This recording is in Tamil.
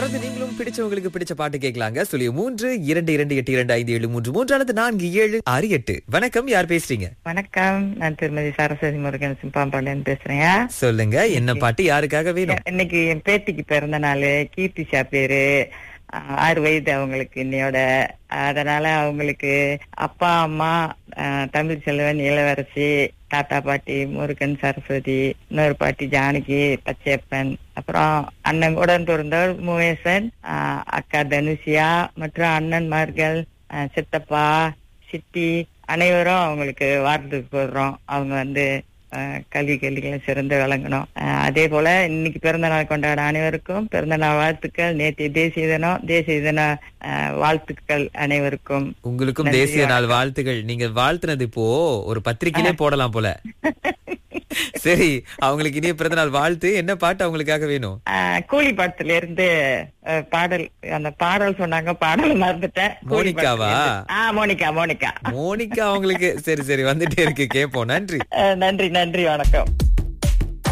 தொடர்ந்து நீங்களும் பிடிச்சவங்களுக்கு பிடிச்ச பாட்டு கேட்கலாங்க சொல்லி மூன்று இரண்டு இரண்டு எட்டு இரண்டு ஐந்து ஏழு மூன்று மூன்று அல்லது நான்கு ஏழு ஆறு எட்டு வணக்கம் யார் பேசுறீங்க வணக்கம் நான் திருமதி சரஸ்வதி முருகன் சிம்பாம்பாளையம் பேசுறேன் சொல்லுங்க என்ன பாட்டு யாருக்காக வேணும் இன்னைக்கு என் பேத்திக்கு பிறந்த நாள் கீர்த்திஷா பேரு ஆஹ் ஆறு வயது அவங்களுக்கு இன்னையோட அதனால அவங்களுக்கு அப்பா அம்மா ஆஹ் தமிழ் செல்வன் இளவரசி தாத்தா பாட்டி முருகன் சரஸ்வதி இன்னொரு பாட்டி ஜானகி பச்சையப்பன் அப்புறம் அண்ணன் உடன் பிறந்தவர் முவேசன் ஆஹ் அக்கா தனுஷியா மற்றும் அண்ணன்மார்கள் ஆஹ் சித்தப்பா சித்தி அனைவரும் அவங்களுக்கு வாழ்த்துக்கு போடுறோம் அவங்க வந்து ஆஹ் கல்வி கல்விகளை சிறந்து விளங்கணும் ஆஹ் அதே போல இன்னைக்கு பிறந்த நாள் கொண்டாட அனைவருக்கும் பிறந்த நாள் வாழ்த்துக்கள் நேற்று தேசிய தினம் தேசிய தின ஆஹ் வாழ்த்துக்கள் அனைவருக்கும் உங்களுக்கும் நன்றி, தேசிய நாள் வாழ்த்துகள் நீங்க வாழ்த்துனது இப்போ ஒரு பத்திரிக்கையிலே போடலாம் போல சரி அவங்களுக்கு இனிய பிறந்த நாள் வாழ்த்து என்ன பாட்டு அவங்களுக்காக வேணும் ஆஹ் கூலி படத்துல இருந்து ஆஹ் பாடல் அந்த பாடல் சொன்னாங்க பாடல் மறந்துட்டேன் கூலி மோனிகாவா? படத்துல இருந்து. ஆஹ் மோனிகா மோனிகா மோனிகா அவங்களுக்கு சரி சரி வந்துட்டே இருக்கு கேப்போம் நன்றி ஆஹ் நன்றி நன்றி வணக்கம்